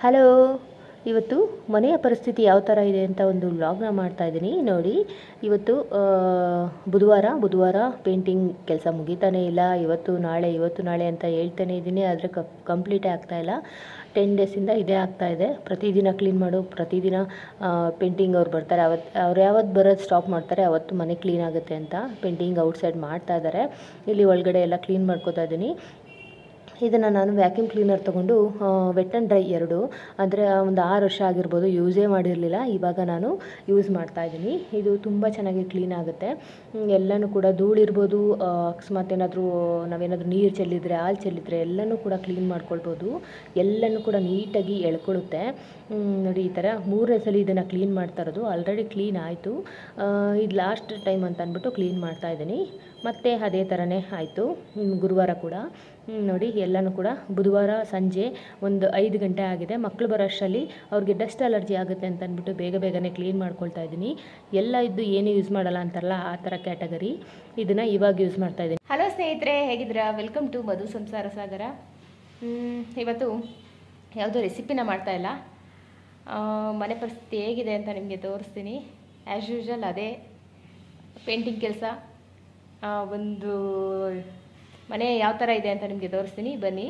hello ಇವತ್ತು ಮನೆಯ ಪರಿಸ್ಥಿತಿ ಯಾವ ಥರ ಇದೆ ಅಂತ ಒಂದು ವ್ಲಾಗ್ನ ಮಾಡ್ತಾ ಇದ್ದೀನಿ ನೋಡಿ ಇವತ್ತು ಆ, ಬುಧವಾರ ಬುಧವಾರ ಪೇಂಟಿಂಗ್ ಕೆಲಸ ಮುಗಿತಾನೇ ಇಲ್ಲ ಇವತ್ತು ನಾಳೆ ಇವತ್ತು ನಾಳೆ ಅಂತ ಹೇಳ್ತಾನೆ ಇದ್ದೀನಿ ಆದರೆ ಕಂಪ್ಲೀಟೇ ಆಗ್ತಾ ಇಲ್ಲ ಟೆನ್ ಡೇಸಿಂದ ಇದೇ ಆಗ್ತಾ ಇದೆ ಪ್ರತಿದಿನ ಕ್ಲೀನ್ ಮಾಡು ಪ್ರತಿದಿನ ಪೇಂಟಿಂಗ್ ಅವ್ರು ಬರ್ತಾರೆ ಅವತ್ತು ಅವ್ರು ಯಾವತ್ತು ಬರೋದು ಸ್ಟಾಪ್ ಮಾಡ್ತಾರೆ ಅವತ್ತು ಮನೆ ಕ್ಲೀನ್ ಆಗುತ್ತೆ ಅಂತ ಪೇಂಟಿಂಗ್ ಔಟ್ಸೈಡ್ ಮಾಡ್ತಾ ಇದ್ದಾರೆ ಇಲ್ಲಿ ಒಳಗಡೆ ಎಲ್ಲ ಕ್ಲೀನ್ ಮಾಡ್ಕೋತಾ ಇದ್ದೀನಿ ಇದನ್ನು ನಾನು ವ್ಯಾಕ್ಯೂಮ್ ಕ್ಲೀನರ್ ತೊಗೊಂಡು ವೆಟ್ ಆ್ಯಂಡ್ ಡ್ರೈ ಎರಡು ಅಂದರೆ ಒಂದು ಆರು ವರ್ಷ ಆಗಿರ್ಬೋದು ಯೂಸೇ ಮಾಡಿರಲಿಲ್ಲ ಇವಾಗ ನಾನು ಯೂಸ್ ಮಾಡ್ತಾ ಇದ್ದೀನಿ ಇದು ತುಂಬ ಚೆನ್ನಾಗಿ ಕ್ಲೀನ್ ಆಗುತ್ತೆ ಹ್ಮ್, ಎಲ್ಲನೂ ಕೂಡ ಧೂಳಿರ್ಬೋದು ಆ, ಅಕಸ್ಮಾತ್ ಏನಾದರೂ ನಾವೇನಾದರೂ ನೀರು ಚೆಲ್ಲಿದ್ರೆ ಹಾಲು ಚೆಲ್ಲಿದ್ರೆ ಎಲ್ಲನೂ ಕೂಡ ಕ್ಲೀನ್ ಮಾಡ್ಕೊಳ್ಬೋದು ಎಲ್ಲನೂ ಕೂಡ ನೀಟಾಗಿ ಎಳ್ಕೊಳ್ಳುತ್ತೆ ಹ್ಮ್, ನೋಡಿ ಈ ಥರ ಮೂರನೇ ಸಲ ಇದನ್ನು ಕ್ಲೀನ್ ಮಾಡ್ತಾ ಇರೋದು ಆಲ್ರೆಡಿ ಕ್ಲೀನ್ ಆಯಿತು ಇದು ಲಾಸ್ಟ್ ಟೈಮ್ ಅಂತ ಅಂದ್ಬಿಟ್ಟು ಕ್ಲೀನ್ ಮಾಡ್ತಾ ಇದ್ದೀನಿ ಮತ್ತು ಅದೇ ಥರನೇ ಆಯಿತು ಗುರುವಾರ ಕೂಡ ಹ್ಮ್, ನೋಡಿ ಎಲ್ಲನೂ ಕೂಡ ಬುಧವಾರ ಸಂಜೆ ಒಂದು ಐದು ಗಂಟೆ ಆಗಿದೆ ಮಕ್ಕಳು ಬರೋ ಅಷ್ಟರಲ್ಲಿ ಅವ್ರಿಗೆ ಡಸ್ಟ್ ಅಲರ್ಜಿ ಆಗುತ್ತೆ ಅಂತ ಅಂದ್ಬಿಟ್ಟು ಬೇಗ ಬೇಗನೆ ಕ್ಲೀನ್ ಮಾಡ್ಕೊಳ್ತಾ ಇದ್ದೀನಿ ಎಲ್ಲ ಇದ್ದು ಏನು ಯೂಸ್ ಮಾಡಲ್ಲ ಅಂತಾರಲ್ಲ ಆ ಥರ ಕ್ಯಾಟಗರಿ ಇದನ್ನು ಇವಾಗ ಯೂಸ್ ಮಾಡ್ತಾ ಇದ್ದೀನಿ ಹಲೋ ಸ್ನೇಹಿತರೆ ಹೇಗಿದ್ದೀರಾ ವೆಲ್ಕಮ್ ಟು ಮಧು ಸಂಸಾರ ಸಾಗರ ಮ್, ಇವತ್ತು ಯಾವುದೋ ರೆಸಿಪಿನ ಮಾಡ್ತಾ ಇಲ್ಲ ಆ, ಮನೆ ಪರಿಸ್ಥಿತಿ ಹೇಗಿದೆ ಅಂತ ನಿಮಗೆ ತೋರಿಸ್ತೀನಿ ಆ್ಯಸ್ ಯೂಶ್ವಲ್ ಅದೇ ಪೇಂಟಿಂಗ್ ಕೆಲಸ ಒಂದು ಮನೆ ಯಾವ ಥರ ಇದೆ ಅಂತ ನಿಮಗೆ ತೋರಿಸ್ತೀನಿ ಬನ್ನಿ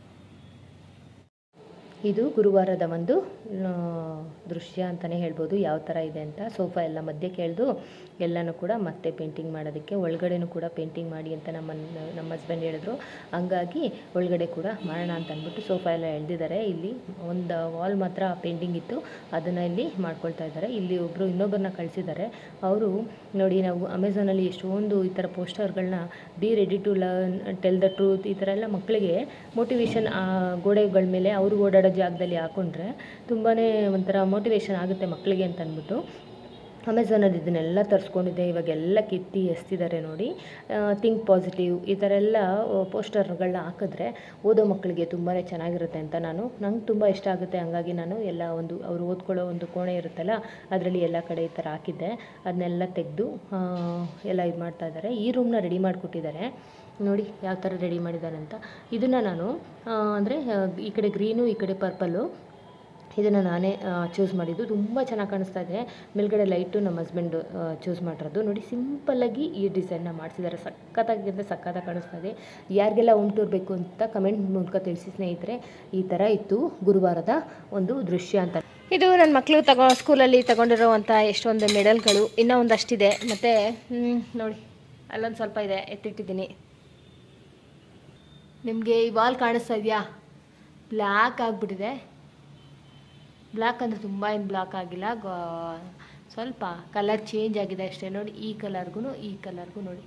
ಇದು ಗುರುವಾರದ ಒಂದು ಆ, ದೃಶ್ಯ ಅಂತಲೇ ಹೇಳ್ಬೋದು ಯಾವ ಥರ ಇದೆ ಅಂತ ಸೋಫಾ ಎಲ್ಲ ಮಧ್ಯೆ ಕೇಳ್ದು ಎಲ್ಲನೂ ಕೂಡ ಮತ್ತೆ ಪೇಂಟಿಂಗ್ ಮಾಡೋದಕ್ಕೆ ಒಳಗಡೆನೂ ಕೂಡ ಪೇಂಟಿಂಗ್ ಮಾಡಿ ಅಂತ ನಮ್ಮ ನಮ್ಮ ಹಸ್ಬೆಂಡ್ ಹೇಳಿದ್ರು ಹಂಗಾಗಿ ಒಳಗಡೆ ಕೂಡ ಮಾಡೋಣ ಅಂತ ಅಂದ್ಬಿಟ್ಟು ಸೋಫಾ ಎಲ್ಲ ಎಳೆದಿದ್ದಾರೆ ಇಲ್ಲಿ ಒಂದು ವಾಲ್ ಮಾತ್ರ ಪೇಂಟಿಂಗ್ ಇತ್ತು ಅದನ್ನು ಇಲ್ಲಿ ಮಾಡ್ಕೊಳ್ತಾ ಇದ್ದಾರೆ ಇಲ್ಲಿ ಒಬ್ಬರು ಇನ್ನೊಬ್ಬರನ್ನ ಕಳಿಸಿದ್ದಾರೆ ಅವರು ನೋಡಿ ನಾವು ಅಮೆಝಾನಲ್ಲಿ ಎಷ್ಟೊಂದು ಈ ಥರ ಪೋಸ್ಟರ್ಗಳನ್ನ be ready to learn tell the truth ಈ ಥರ ಎಲ್ಲ ಮಕ್ಕಳಿಗೆ ಮೋಟಿವೇಶನ್ ಗೋಡೆಗಳ ಮೇಲೆ ಅವರು ಓಡಾಡೋ ಜಾಗದಲ್ಲಿ ಹಾಕೊಂಡ್ರೆ ತುಂಬಾ ಒಂಥರ ಮೋಟಿವೇಶನ್ ಆಗುತ್ತೆ ಮಕ್ಕಳಿಗೆ ಅಂತ ಅಂದ್ಬಿಟ್ಟು ಅಮೆಝಾನಲ್ಲಿ ಇದನ್ನೆಲ್ಲ ತರಿಸ್ಕೊಂಡಿದ್ದೆ ಇವಾಗ ಎಲ್ಲ ಕಿತ್ತಿ ಎಸ್ತಿದ್ದಾರೆ ನೋಡಿ ಥಿಂಕ್ ಪಾಸಿಟಿವ್ ಈ ಥರ ಎಲ್ಲ ಪೋಸ್ಟರ್ಗಳನ್ನ ಹಾಕಿದ್ರೆ ಓದೋ ಮಕ್ಕಳಿಗೆ ತುಂಬಾ ಚೆನ್ನಾಗಿರುತ್ತೆ ಅಂತ ನಾನು ನಂಗೆ ತುಂಬ ಇಷ್ಟ ಆಗುತ್ತೆ ಹಂಗಾಗಿ ನಾನು ಎಲ್ಲ ಒಂದು ಅವರು ಓದ್ಕೊಳ್ಳೋ ಒಂದು ಕೋಣೆ ಇರುತ್ತಲ್ಲ ಅದರಲ್ಲಿ ಎಲ್ಲ ಕಡೆ ಈ ಥರ ಹಾಕಿದ್ದೆ ಅದನ್ನೆಲ್ಲ ತೆಗೆದು ಎಲ್ಲ ಇದು ಮಾಡ್ತಾ ಇದ್ದಾರೆ ಈ ರೂಮ್ನ ರೆಡಿ ಮಾಡಿಕೊಟ್ಟಿದ್ದಾರೆ ನೋಡಿ ಯಾವ ಥರ ರೆಡಿ ಮಾಡಿದ್ದಾರೆ ಅಂತ ಇದನ್ನು ನಾನು ಅಂದರೆ ಈ ಕಡೆ ಗ್ರೀನು ಈ ಕಡೆ ಪರ್ಪಲ್ಲು ಇದನ್ನು ನಾನೇ ಚೂಸ್ ಮಾಡಿದ್ದು ತುಂಬ ಚೆನ್ನಾಗಿ ಕಾಣಿಸ್ತಾ ಇದೆ ಮೇಲ್ಗಡೆ ಲೈಟು ನಮ್ಮ ಹಸ್ಬೆಂಡು ಚೂಸ್ ಮಾಡಿರೋದು ನೋಡಿ ಸಿಂಪಲ್ಲಾಗಿ ಈ ಡಿಸೈನ್ನ ಮಾಡಿಸಿದ್ದಾರೆ ಸಖತ್ತಾಗಿ ಅಂದರೆ ಸಖತ್ತಾಗಿ ಕಾಣಿಸ್ತಾ ಇದೆ ಯಾರಿಗೆಲ್ಲ ಹೋಮ್ ಟೂರ್ ಬೇಕು ಅಂತ ಕಮೆಂಟ್ ಮೂಲಕ ತಿಳಿಸಿ ಸ್ನೇಹಿತರೆ ಈ ಥರ ಇತ್ತು ಗುರುವಾರದ ಒಂದು ದೃಶ್ಯ ಅಂತ ಇದು ನನ್ನ ಮಕ್ಕಳು ತಗೋ ಸ್ಕೂಲಲ್ಲಿ ತಗೊಂಡಿರೋವಂಥ ಎಷ್ಟೊಂದು ಮೆಡಲ್ಗಳು ಇನ್ನೂ ಒಂದಷ್ಟಿದೆ ಮತ್ತು ನೋಡಿ ಅಲ್ಲೊಂದು ಸ್ವಲ್ಪ ಇದೆ ಎತ್ತಿಟ್ಟಿದ್ದೀನಿ ನಿಮಗೆ ಈ ವಾಲ್ ಕಾಣಿಸ್ತಾ ಇದೆಯಾ ಬ್ಲ್ಯಾಕ್ ಆಗಿಬಿಟ್ಟಿದೆ ಬ್ಲ್ಯಾಕ್ ಅಂದರೆ ತುಂಬ ಏನು ಬ್ಲ್ಯಾಕ್ ಆಗಿಲ್ಲ ಗ- ಸ್ವಲ್ಪ ಕಲರ್ ಚೇಂಜ್ ಆಗಿದೆ ಅಷ್ಟೇ ನೋಡಿ ಈ ಕಲರ್ಗೂ ಈ ಕಲರ್ಗೂ ನೋಡಿ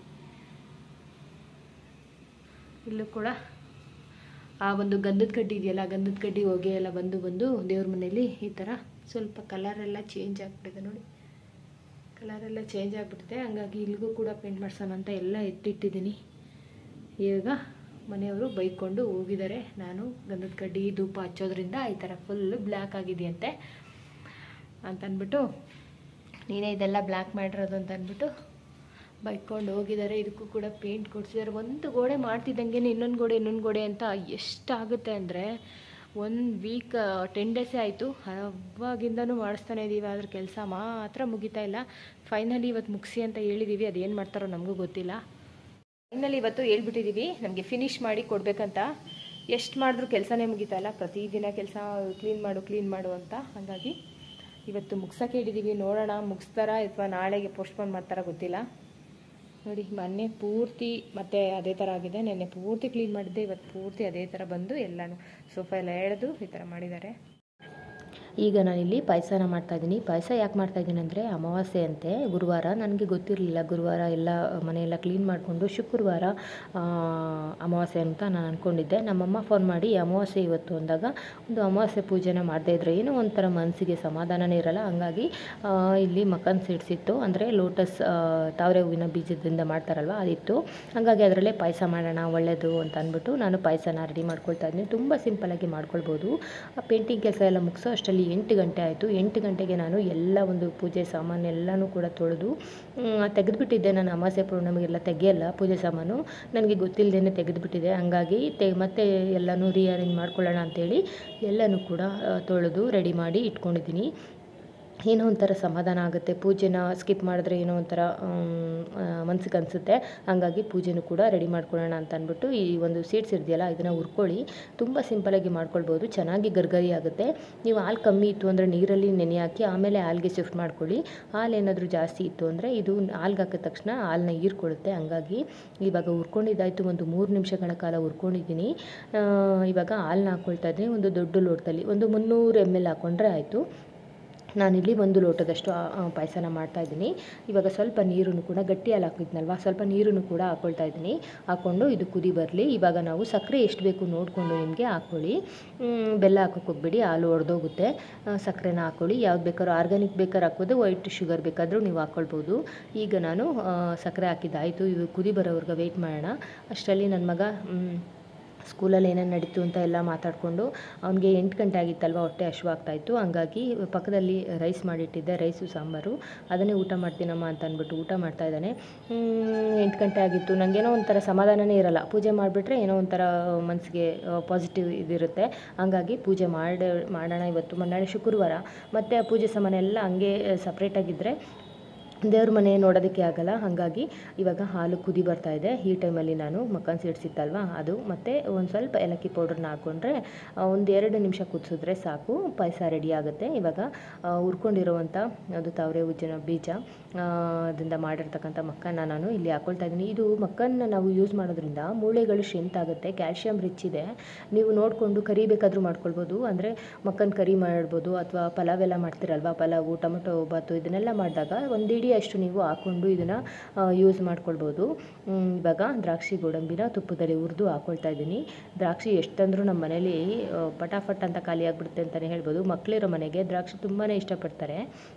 ಇಲ್ಲೂ ಕೂಡ ಆ ಒಂದು ಗಂಧದ ಕಡ್ಡಿ ಇದೆಯಲ್ಲ ಗಂಧದ ಕಡ್ಡಿ ಹೊಗೆ ಎಲ್ಲ ಬಂದು ಬಂದು ದೇವ್ರ ಮನೆಯಲ್ಲಿ ಈ ಥರ ಸ್ವಲ್ಪ ಕಲರೆಲ್ಲ ಚೇಂಜ್ ಆಗಿಬಿಟ್ಟಿದೆ ನೋಡಿ ಕಲರೆಲ್ಲ ಚೇಂಜ್ ಆಗಿಬಿಟ್ಟಿದೆ ಹಂಗಾಗಿ ಇಲ್ಲಿಗೂ ಕೂಡ ಪೇಂಟ್ ಮಾಡ್ಸೋಣ ಅಂತ ಎಲ್ಲ ಎತ್ತಿಟ್ಟಿದ್ದೀನಿ ಈಗ ಮನೆಯವರು ಬೈಕೊಂಡು ಹೋಗಿದ್ದಾರೆ ನಾನು ಗಂಧದ ಕಡ್ಡಿ ಧೂಪ ಹಚ್ಚೋದ್ರಿಂದ ಈ ಥರ ಫುಲ್ಲು ಬ್ಲ್ಯಾಕ್ ಆಗಿದೆಯಂತೆ ಅಂತಂದ್ಬಿಟ್ಟು ನೀನೇ ಇದೆಲ್ಲ ಬ್ಲ್ಯಾಕ್ ಮಾಡಿರೋದು ಅಂತ ಅಂದ್ಬಿಟ್ಟು ಬೈಕೊಂಡು ಹೋಗಿದ್ದಾರೆ ಇದಕ್ಕೂ ಕೂಡ ಪೇಂಟ್ ಕೊಡ್ಸಿದ್ದಾರೆ ಒಂದು ಗೋಡೆ ಮಾಡ್ತಿದ್ದಂಗೆ ಇನ್ನೊಂದು ಗೋಡೆ ಇನ್ನೊಂದು ಗೋಡೆ ಅಂತ ಎಷ್ಟಾಗುತ್ತೆ ಅಂದರೆ ಒಂದು ವೀಕ್ ಟೆನ್ ಡೇಸೇ ಆಯಿತು ಅವಾಗಿಂದನೂ ಮಾಡಿಸ್ತಾನೆ ಇದ್ದೀವಿ ಆದ್ರೆ ಕೆಲಸ ಮಾತ್ರ ಮುಗಿತಾ ಇಲ್ಲ ಫೈನಲಿ ಇವತ್ತು ಮುಗಿಸಿ ಅಂತ ಹೇಳಿದ್ದೀವಿ ಅದೇನು ಮಾಡ್ತಾರೋ ನಮಗೂ ಗೊತ್ತಿಲ್ಲ ಫೈನಲಿ ಇವತ್ತು ಹೇಳ್ಬಿಟ್ಟಿದ್ದೀವಿ ನಮಗೆ ಫಿನಿಶ್ ಮಾಡಿ ಕೊಡಬೇಕಂತ ಎಷ್ಟು ಮಾಡಿದ್ರೂ ಕೆಲಸನೇ ಮುಗಿತಾ ಇಲ್ಲ ಪ್ರತಿದಿನ ಕೆಲಸ ಕ್ಲೀನ್ ಮಾಡು ಕ್ಲೀನ್ ಮಾಡು ಅಂತ ಹಾಗಾಗಿ ಇವತ್ತು ಮುಗ್ಸೋಕೆ ಹಿಡಿದೀವಿ ನೋಡೋಣ ಮುಗಿಸ್ತಾರಾ ಅಥವಾ ನಾಳೆಗೆ ಪೋಸ್ಟ್ಪೋನ್ ಮಾಡ್ತಾರಾ ಗೊತ್ತಿಲ್ಲ ನೋಡಿ ಮೊನ್ನೆ ಪೂರ್ತಿ ಮತ್ತೆ ಅದೇ ಥರ ಆಗಿದೆ ನೆನ್ನೆ ಪೂರ್ತಿ ಕ್ಲೀನ್ ಮಾಡಿದ್ದೆ ಇವತ್ತು ಪೂರ್ತಿ ಅದೇ ಥರ ಬಂದು ಎಲ್ಲನೂ ಸೋಫಾ ಎಲ್ಲ ಎಳೆದು ಈ ಥರ ಮಾಡಿದ್ದಾರೆ ಈಗ ನಾನಿಲ್ಲಿ ಪಾಯಸನ ಮಾಡ್ತಾಯಿದ್ದೀನಿ ಪಾಯಸ ಯಾಕೆ ಮಾಡ್ತಾಯಿದ್ದೀನಿ ಅಂದರೆ ಅಮಾವಾಸ್ಯೆ ಅಂತೆ ಗುರುವಾರ ನನಗೆ ಗೊತ್ತಿರಲಿಲ್ಲ ಗುರುವಾರ ಎಲ್ಲ ಮನೆಯೆಲ್ಲ ಕ್ಲೀನ್ ಮಾಡಿಕೊಂಡು ಶುಕ್ರವಾರ ಆ, ಅಮಾವಾಸ್ಯೆ ಅಂತ ನಾನು ಅಂದ್ಕೊಂಡಿದ್ದೆ ನಮ್ಮಮ್ಮ ಫೋನ್ ಮಾಡಿ ಅಮಾವಾಸ್ಯೆ ಇವತ್ತು ಅಂದಾಗ ಒಂದು ಅಮಾವಾಸ್ಯೆ ಪೂಜೆನ ಮಾಡದೇ ಇದ್ರೆ ಏನೋ ಒಂಥರ ಮನಸ್ಸಿಗೆ ಸಮಾಧಾನನೇ ಇರಲ್ಲ ಹಂಗಾಗಿ ಆ, ಇಲ್ಲಿ ಮಕನ್ ಸೀಡ್ಸ್ ಇತ್ತು ಅಂದರೆ ಲೋಟಸ್ ಆ, ತಾವರೆ ಹೂವಿನ ಬೀಜದಿಂದ ಮಾಡ್ತಾರಲ್ವ ಅದಿತ್ತು ಹಾಗಾಗಿ ಅದರಲ್ಲೇ ಪಾಯಸ ಮಾಡೋಣ ಒಳ್ಳೆಯದು ಅಂತ ಅಂದ್ಬಿಟ್ಟು ನಾನು ಪಾಯಸನ ರೆಡಿ ಮಾಡ್ಕೊಳ್ತಾ ಇದ್ದೀನಿ ತುಂಬ ಸಿಂಪಲಾಗಿ ಮಾಡ್ಕೊಳ್ಬೋದು ಆ ಪೇಂಟಿಂಗ್ ಕೆಲಸ ಎಲ್ಲ ಮುಗಿಸೋ ಅಷ್ಟರಲ್ಲಿ ಅಷ್ಟರಲ್ಲಿ ಎಂಟು ಗಂಟೆ ಆಯಿತು ಎಂಟು ಗಂಟೆಗೆ ನಾನು ಎಲ್ಲ ಒಂದು ಪೂಜೆ ಸಾಮಾನೆಲ್ಲನೂ ಕೂಡ ತೊಳೆದು ತೆಗೆದುಬಿಟ್ಟಿದ್ದೆ ನಾನು ಅಮಾಸೆ ಪೌರ್ಣಮಿಗೆಲ್ಲ ತೆಗೆಯಲ್ಲ ಪೂಜೆ ಸಾಮಾನು ನನಗೆ ಗೊತ್ತಿಲ್ಲದೇ ತೆಗೆದುಬಿಟ್ಟಿದೆ ಹಂಗಾಗಿ ತೆ ಮತ್ತೆ ಎಲ್ಲನೂ ರೀಅರೇಂಜ್ ಮಾಡ್ಕೊಳ್ಳೋಣ ಅಂತೇಳಿ ಎಲ್ಲನೂ ಕೂಡ ಆ, ತೊಳೆದು ರೆಡಿ ಮಾಡಿ ಇಟ್ಕೊಂಡಿದ್ದೀನಿ ಏನೋ ಒಂಥರ ಸಮಾಧಾನ ಆಗುತ್ತೆ ಪೂಜೆನ ಸ್ಕಿಪ್ ಮಾಡಿದ್ರೆ ಏನೋ ಒಂಥರ ಮನ್ಸಿಗೆ ಅನಿಸುತ್ತೆ ಹಾಗಾಗಿ ಪೂಜೆನೂ ಕೂಡ ರೆಡಿ ಮಾಡ್ಕೊಳ್ಳೋಣ ಅಂತ ಅಂದ್ಬಿಟ್ಟು ಈ ಒಂದು ಸೀಡ್ಸ್ ಇದೆಯಲ್ಲ ಇದನ್ನು ಹುರ್ಕೊಳ್ಳಿ ತುಂಬ ಸಿಂಪಲಾಗಿ ಮಾಡ್ಕೊಳ್ಬೋದು ಚೆನ್ನಾಗಿ ಗರ್ಗರಿ ಆಗುತ್ತೆ ನೀವು ಹಾಲು ಕಮ್ಮಿ ಇತ್ತು ಅಂದರೆ ನೀರಲ್ಲಿ ನೆನೆ ಹಾಕಿ ಆಮೇಲೆ ಹಾಲಿಗೆ ಶಿಫ್ಟ್ ಮಾಡ್ಕೊಳ್ಳಿ ಹಾಲು ಏನಾದರೂ ಜಾಸ್ತಿ ಇತ್ತು ಅಂದರೆ ಇದು ಹಾಲ್ಗೆ ಹಾಕಿದ ತಕ್ಷಣ ಹಾಲನ್ನ ಹೀರ್ಕೊಳ್ಳುತ್ತೆ ಹಂಗಾಗಿ ಇವಾಗ ಹುರ್ಕೊಂಡಿದ್ದಾಯಿತು ಒಂದು ಮೂರು ನಿಮಿಷಗಳ ಕಾಲ ಹುರ್ಕೊಂಡಿದ್ದೀನಿ ಆ, ಇವಾಗ ಹಾಲನ್ನ ಹಾಕ್ಕೊಳ್ತಾ ಇದ್ದೀನಿ ಒಂದು ದೊಡ್ಡ ಲೋಟದಲ್ಲಿ ಒಂದು ಮುನ್ನೂರು ಎಮ್ ಎಲ್ ಹಾಕ್ಕೊಂಡ್ರೆ ಆಯಿತು ನಾನಿಲ್ಲಿ ಒಂದು ಲೋಟದಷ್ಟು ಪಾಯಸನ ಮಾಡ್ತಾಯಿದ್ದೀನಿ ಇವಾಗ ಸ್ವಲ್ಪ ನೀರನ್ನು ಕೂಡ ಗಟ್ಟಿ ಹಾಲು ಹಾಕಿದ್ನಲ್ವ ಸ್ವಲ್ಪ ನೀರನ್ನು ಕೂಡ ಹಾಕ್ಕೊಳ್ತಾ ಇದ್ದೀನಿ ಹಾಕ್ಕೊಂಡು ಇದು ಕುದಿ ಬರಲಿ ಇವಾಗ ನಾವು ಸಕ್ಕರೆ ಎಷ್ಟು ಬೇಕು ನೋಡಿಕೊಂಡು ನಿಮಗೆ ಹಾಕ್ಕೊಳ್ಳಿ ಮ್, ಬೆಲ್ಲ ಹಾಕೋಕೆ ಹೋಗ್ಬೇಡಿ ಹಾಲು ಒಡೆದೋಗುತ್ತೆ ಸಕ್ಕರೆನ ಹಾಕ್ಕೊಳ್ಳಿ ಯಾವ್ದು ಬೇಕಾದ್ರೂ ಆರ್ಗ್ಯಾನಿಕ್ ಬೇಕಾದ್ರೆ ಹಾಕ್ಬೋದು ವೈಟ್ ಶುಗರ್ ಬೇಕಾದರೂ ನೀವು ಹಾಕ್ಕೊಳ್ಬೋದು ಈಗ ನಾನು ಆ, ಸಕ್ಕರೆ ಹಾಕಿದ್ದಾಯಿತು ಇದು ಕುದಿ ಬರೋವರೆಗೆ ವೆಯ್ಟ್ ಮಾಡೋಣ ಅಷ್ಟರಲ್ಲಿ ನನ್ನ ಮಗ ಮ್, ಸ್ಕೂಲಲ್ಲಿ ಏನೇನು ನಡೀತು ಅಂತ ಎಲ್ಲ ಮಾತಾಡಿಕೊಂಡು ಅವನಿಗೆ ಎಂಟು ಗಂಟೆ ಆಗಿತ್ತಲ್ವ ಹೊಟ್ಟೆ ಹಶ್ವಾಗ್ತಾಯಿತ್ತು ಹಂಗಾಗಿ ಪಕ್ಕದಲ್ಲಿ ರೈಸ್ ಮಾಡಿಟ್ಟಿದ್ದೆ ರೈಸು ಸಾಂಬಾರು ಅದನ್ನೇ ಊಟ ಮಾಡ್ತೀನಮ್ಮ ಅಂತ ಅಂದ್ಬಿಟ್ಟು ಊಟ ಮಾಡ್ತಾ ಇದ್ದಾನೆ ಎಂಟು ಗಂಟೆ ಆಗಿತ್ತು ನನಗೇನೋ ಒಂಥರ ಸಮಾಧಾನನೇ ಇರಲ್ಲ ಪೂಜೆ ಮಾಡಿಬಿಟ್ರೆ ಏನೋ ಒಂಥರ ಮನಸ್ಸಿಗೆ ಪಾಸಿಟಿವ್ ಇದಿರುತ್ತೆ ಹಂಗಾಗಿ ಪೂಜೆ ಮಾಡಿ ಮಾಡೋಣ ಇವತ್ತು ನಾಳೆ ಶುಕ್ರವಾರ ಮತ್ತು ಆ ಪೂಜೆ ಸಾಮಾನು ಎಲ್ಲ ಹಂಗೆ ಸಪ್ರೇಟಾಗಿದ್ದರೆ ದೇವ್ರ ಮನೆ ನೋಡೋದಕ್ಕೆ ಆಗಲ್ಲ ಹಾಗಾಗಿ ಇವಾಗ ಹಾಲು ಕುದಿ ಬರ್ತಾ ಇದೆ ಈ ಟೈಮಲ್ಲಿ ನಾನು ಮಕ್ಕನ್ ಸಿಡ್ಸಿತ್ತಲ್ವ ಅದು ಮತ್ತು ಒಂದು ಸ್ವಲ್ಪ ಏಲಕ್ಕಿ ಪೌಡ್ರನ್ನ ಹಾಕ್ಕೊಂಡ್ರೆ ಒಂದು ಎರಡು ನಿಮಿಷ ಕುದಿಸಿದ್ರೆ ಸಾಕು ಪಾಯಸ ರೆಡಿ ಆಗುತ್ತೆ ಇವಾಗ ಆ, ಹುರ್ಕೊಂಡಿರುವಂಥ ಅದು ತಾವರೆ ಉಜ್ಜಿನ ಬೀಜ ಆ, ಅದರಿಂದ ಮಾಡಿರ್ತಕ್ಕಂಥ ಮಕ್ಕನ್ನ ನಾನು ಇಲ್ಲಿ ಹಾಕ್ಕೊಳ್ತಾ ಇದ್ದೀನಿ ಇದು ಮಕ್ಕನ್ನ ನಾವು ಯೂಸ್ ಮಾಡೋದ್ರಿಂದ ಮೂಳೆಗಳು ಸ್ಟ್ರೆಂತ್ ಆಗುತ್ತೆ ಕ್ಯಾಲ್ಶಿಯಂ ರಿಚ್ ಇದೆ ನೀವು ನೋಡಿಕೊಂಡು ಕರಿ ಬೇಕಾದರೂ ಮಾಡ್ಕೊಳ್ಬೋದು ಅಂದರೆ ಮಕ್ಕನ ಕರಿ ಮಾಡ್ಬೋದು ಅಥವಾ ಪಲಾವ್ ಎಲ್ಲ ಮಾಡ್ತೀರಲ್ವ ಪಲಾವು ಟೊಮೊಟೊ ಬಾತು ಇದನ್ನೆಲ್ಲ ಮಾಡಿದಾಗ ಒಂದು ಇಡೀ ಅಷ್ಟು ನೀವು ಹಾಕ್ಕೊಂಡು ಇದನ್ನು ಯೂಸ್ ಮಾಡ್ಕೊಳ್ಬೋದು ಹ್ಮ್, ಇವಾಗ ದ್ರಾಕ್ಷಿ ಗೋಡಂಬಿನ ತುಪ್ಪದಲ್ಲಿ ಹುರಿದು ಹಾಕ್ಕೊಳ್ತಾ ಇದ್ದೀನಿ ದ್ರಾಕ್ಷಿ ಎಷ್ಟಂದ್ರೂ ನಮ್ಮ ಮನೇಲಿ ಆ, ಪಟಾಫಟ್ ಅಂತ ಖಾಲಿ ಆಗಿಬಿಡುತ್ತೆ ಅಂತಲೇ ಹೇಳ್ಬೋದು ಮಕ್ಕಳಿರೋ ಮನೆಗೆ ದ್ರಾಕ್ಷಿ ತುಂಬಾ ಇಷ್ಟಪಡ್ತಾರೆ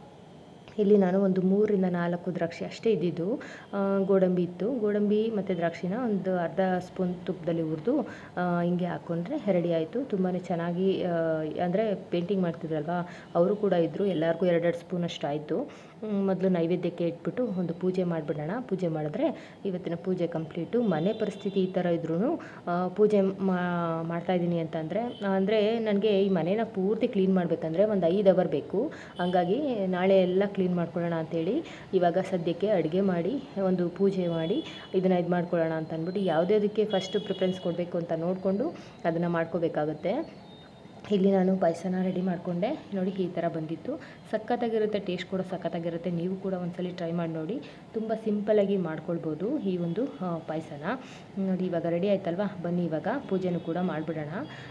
ಇಲ್ಲಿ ನಾನು ಒಂದು ಮೂರರಿಂದ ನಾಲ್ಕು ದ್ರಾಕ್ಷಿ ಅಷ್ಟೇ ಇದ್ದಿದ್ದು ಆ, ಗೋಡಂಬಿ ಇತ್ತು ಗೋಡಂಬಿ ಮತ್ತು ದ್ರಾಕ್ಷಿನ ಒಂದು ಅರ್ಧ ಸ್ಪೂನ್ ತುಪ್ಪದಲ್ಲಿ ಹುರಿದು ಹಿಂಗೆ ಹಾಕ್ಕೊಂಡ್ರೆ ರೆಡಿ ಆಯಿತು ತುಂಬಾ ಚೆನ್ನಾಗಿ ಅಂದರೆ ಪೇಂಟಿಂಗ್ ಮಾಡ್ತಿದ್ರಲ್ವ ಅವರು ಕೂಡ ಇದ್ದರು ಎಲ್ಲರಿಗೂ ಎರಡೆರಡು ಸ್ಪೂನ್ ಅಷ್ಟು ಆಯಿತು ಮೊದಲು ನೈವೇದ್ಯಕ್ಕೆ ಇಟ್ಬಿಟ್ಟು ಒಂದು ಪೂಜೆ ಮಾಡಿಬಿಡೋಣ ಪೂಜೆ ಮಾಡಿದ್ರೆ ಇವತ್ತಿನ ಪೂಜೆ ಕಂಪ್ಲೀಟು ಮನೆ ಪರಿಸ್ಥಿತಿ ಈ ಥರ ಇದ್ರೂ ಪೂಜೆ ಮಾ- ಮಾಡ್ತಾಯಿದ್ದೀನಿ ಅಂತಂದರೆ ಅಂದರೆ ನನಗೆ ಈ ಮನೇನ ಪೂರ್ತಿ ಕ್ಲೀನ್ ಮಾಡಬೇಕಂದ್ರೆ ಒಂದು ಐದು ಅವರ್ ಬೇಕು ಹಂಗಾಗಿ ನಾಳೆ ಎಲ್ಲ ಕ್ಲೀನ್ ಮಾಡ್ಕೊಳ್ಳೋಣ ಅಂತೇಳಿ ಇವಾಗ ಸದ್ಯಕ್ಕೆ ಅಡುಗೆ ಮಾಡಿ ಒಂದು ಪೂಜೆ ಮಾಡಿ ಇದನ್ನು ಇದು ಮಾಡ್ಕೊಳ್ಳೋಣ ಅಂತ ಅಂದ್ಬಿಟ್ಟು ಯಾವುದ್ಯಾವುದಕ್ಕೆ ಫಸ್ಟ್ ಪ್ರಿಫರೆನ್ಸ್ ಕೊಡಬೇಕು ಅಂತ ನೋಡಿಕೊಂಡು ಅದನ್ನು ಮಾಡ್ಕೋಬೇಕಾಗುತ್ತೆ ಇಲ್ಲಿ ನಾನು ಪಾಯಸನ ರೆಡಿ ಮಾಡಿಕೊಂಡೆ ನೋಡಿ ಈ ಥರ ಬಂದಿತ್ತು ಸಖತ್ತಾಗಿರುತ್ತೆ ಟೇಸ್ಟ್ ಕೂಡ ಸಖತ್ತಾಗಿರುತ್ತೆ ನೀವು ಕೂಡ ಒಂದ್ಸಲಿ ಟ್ರೈ ಮಾಡಿ ನೋಡಿ ತುಂಬ ಸಿಂಪಲಾಗಿ ಮಾಡ್ಕೊಳ್ಬೋದು ಈ ಒಂದು ಆ, ಪಾಯಸನ ನೋಡಿ ಇವಾಗ ರೆಡಿ ಆಯ್ತಲ್ವಾ ಬನ್ನಿ ಇವಾಗ ಪೂಜೆನೂ ಕೂಡ ಮಾಡಿಬಿಡೋಣ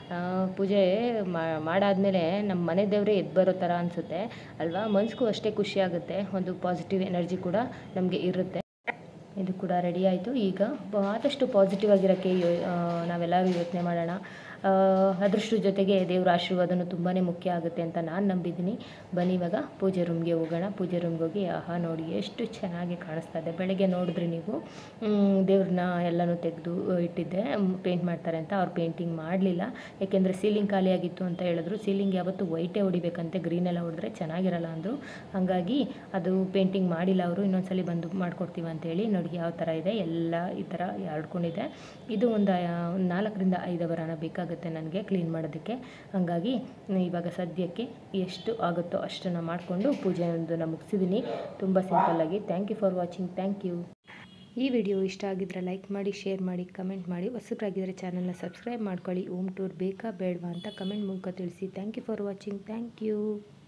ಪೂಜೆ ಮಾ- ಮಾಡಾದ್ಮೇಲೆ ನಮ್ಮ ಮನೆ ದೇವರೇ ಎದ್ದು ಬರೋ ಥರ ಅನಿಸುತ್ತೆ ಅಲ್ವಾ ಮನ್ಸಿಗೂ ಅಷ್ಟೇ ಖುಷಿ ಆಗುತ್ತೆ ಒಂದು ಪಾಸಿಟಿವ್ ಎನರ್ಜಿ ಕೂಡ ನಮಗೆ ಇರುತ್ತೆ ಇದು ಕೂಡ ರೆಡಿ ಆಯಿತು ಈಗ ಬ- ಆದಷ್ಟು ಪಾಸಿಟಿವ್ ಆಗಿರೋಕ್ಕೆ ಯೋ- ಆ, ನಾವೆಲ್ಲರೂ ಯೋಚನೆ ಮಾಡೋಣ ಆ, ಅದೃಷ್ಟದ ಜೊತೆಗೆ ದೇವರ ಆಶೀರ್ವಾದನೂ ತುಂಬಾ ಮುಖ್ಯ ಆಗುತ್ತೆ ಅಂತ ನಾನು ನಂಬಿದ್ದೀನಿ ಬನ್ನಿ ಇವಾಗ ಪೂಜೆ ರೂಮ್ಗೆ ಹೋಗೋಣ ಪೂಜೆ ರೂಮ್ಗೆ ಹೋಗಿ ಆಹಾ ನೋಡಿ ಎಷ್ಟು ಚೆನ್ನಾಗಿ ಕಾಣಿಸ್ತಾ ಇದೆ ಬೆಳಗ್ಗೆ ನೋಡಿದ್ರೆ ನೀವು ಮ್, ದೇವ್ರನ್ನ ಎಲ್ಲನೂ ತೆಗೆದು ಇಟ್ಟಿದ್ದೆ ಪೇಂಟ್ ಮಾಡ್ತಾರೆ ಅಂತ ಅವ್ರು ಪೇಂಟಿಂಗ್ ಮಾಡಲಿಲ್ಲ ಯಾಕೆಂದರೆ ಸೀಲಿಂಗ್ ಖಾಲಿಯಾಗಿತ್ತು ಅಂತ ಹೇಳಿದ್ರು ಸೀಲಿಂಗ್ ಯಾವತ್ತು ವೈಟೇ ಹೊಡಿಬೇಕಂತೆ ಗ್ರೀನ್ ಎಲ್ಲ ಹೊಡೆದ್ರೆ ಚೆನ್ನಾಗಿರಲ್ಲ ಅಂದರು ಹಾಗಾಗಿ ಅದು ಪೇಂಟಿಂಗ್ ಮಾಡಿಲ್ಲ ಅವರು ಇನ್ನೊಂದ್ಸಲಿ ಬಂದು ಮಾಡ್ಕೊಡ್ತೀವಿ ಅಂತೇಳಿ ನೋಡಿ ಯಾವ ಥರ ಇದೆ ಎಲ್ಲ ಈ ಥರ ಹರಡ್ಕೊಂಡಿದೆ ಇದು ಒಂದು ಆ, ಒಂದು ನಾಲ್ಕರಿಂದ ಐದು ಅವರ್ ಹಣ ಬೇಕಾಗುತ್ತೆ ನನಗೆ ಕ್ಲೀನ್ ಮಾಡೋದಕ್ಕೆ ಹಾಗಾಗಿ ಇವಾಗ ಸದ್ಯಕ್ಕೆ ಎಷ್ಟು ಆಗುತ್ತೋ ಅಷ್ಟನ್ನು ಮಾಡಿಕೊಂಡು ಪೂಜೆ ಒಂದು ನಾನು ಮುಗಿಸಿದ್ದೀನಿ ತುಂಬ ಸಿಂಪಲ್ಲಾಗಿ thank you for watching thank you ಈ ವಿಡಿಯೋ ಇಷ್ಟ ಆಗಿದ್ರೆ ಲೈಕ್ ಮಾಡಿ ಶೇರ್ ಮಾಡಿ ಕಮೆಂಟ್ ಮಾಡಿ ಹೊಸಬ್ರಾಗಿದ್ದರೆ ಚಾನಲ್ನ ಸಬ್ಸ್ಕ್ರೈಬ್ ಮಾಡ್ಕೊಳ್ಳಿ ಹೋಮ್ ಟೂರ್ ಬೇಕಾ ಬೇಡವಾ ಅಂತ ಕಮೆಂಟ್ ಮೂಲಕ ತಿಳಿಸಿ thank you for watching thank you